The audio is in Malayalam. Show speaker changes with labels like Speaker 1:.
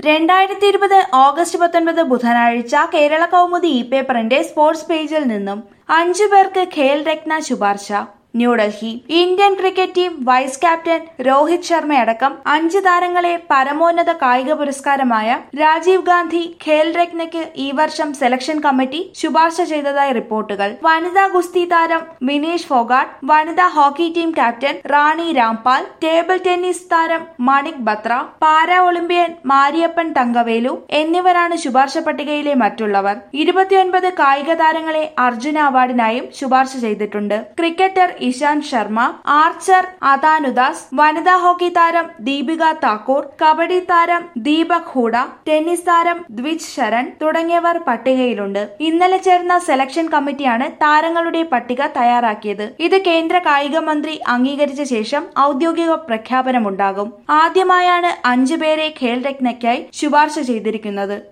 Speaker 1: രണ്ടായിരത്തി ഇരുപത് ഓഗസ്റ്റ് പത്തൊൻപത് ബുധനാഴ്ച കേരള കൗമുദി ഇ പേപ്പറിന്റെ സ്പോർട്സ് പേജിൽ നിന്നും അഞ്ചു പേർക്ക് ഖേൽ രത്ന ശുപാർശ New Delhi Indian cricket team vice captain Rohit ശർമ്മയടക്കം അഞ്ച് താരങ്ങളെ പരമോന്നത കായിക പുരസ്കാരമായ രാജീവ് ഗാന്ധി ഖേൽ രത്നയ്ക്ക് ഈ വർഷം സെലക്ഷൻ കമ്മിറ്റി ശുപാർശ ചെയ്തതായി റിപ്പോർട്ടുകൾ വനിതാ ഗുസ്തി താരം വിനേഷ് ഫോഗാട്ട് വനിതാ hockey team captain Rani Rampal table tennis താരം മണിക് ബത്ര പാരാ ഒളിമ്പ്യൻ മാരിയപ്പൻ തങ്കവേലു എന്നിവരാണ് ശുപാർശ പട്ടികയിലെ മറ്റുള്ളവർ ഇരുപത്തിയൊൻപത് കായിക താരങ്ങളെ അർജുന അവാർഡിനായും ശുപാർശ ചെയ്തിട്ടുണ്ട് ക്രിക്കറ്റർ ഇഷാന്ത് ശർമ്മ ആർച്ചർ അതാനുദാസ് വനിതാ ഹോക്കി താരം ദീപിക താക്കൂർ കബഡി താരം ദീപക് ഹൂഡ ടെന്നീസ് താരം ദ്വിജ് ശരൺ തുടങ്ങിയവർ പട്ടികയിലുണ്ട് ഇന്നലെ ചേർന്ന സെലക്ഷൻ കമ്മിറ്റിയാണ് താരങ്ങളുടെ പട്ടിക തയ്യാറാക്കിയത് ഇത് കേന്ദ്ര കായിക മന്ത്രി അംഗീകരിച്ച ശേഷം ഔദ്യോഗിക പ്രഖ്യാപനമുണ്ടാകും ആദ്യമായാണ് അഞ്ചു പേരെ ഖേൽ രത്നയ്ക്കായി ശുപാർശ ചെയ്തിരിക്കുന്നത്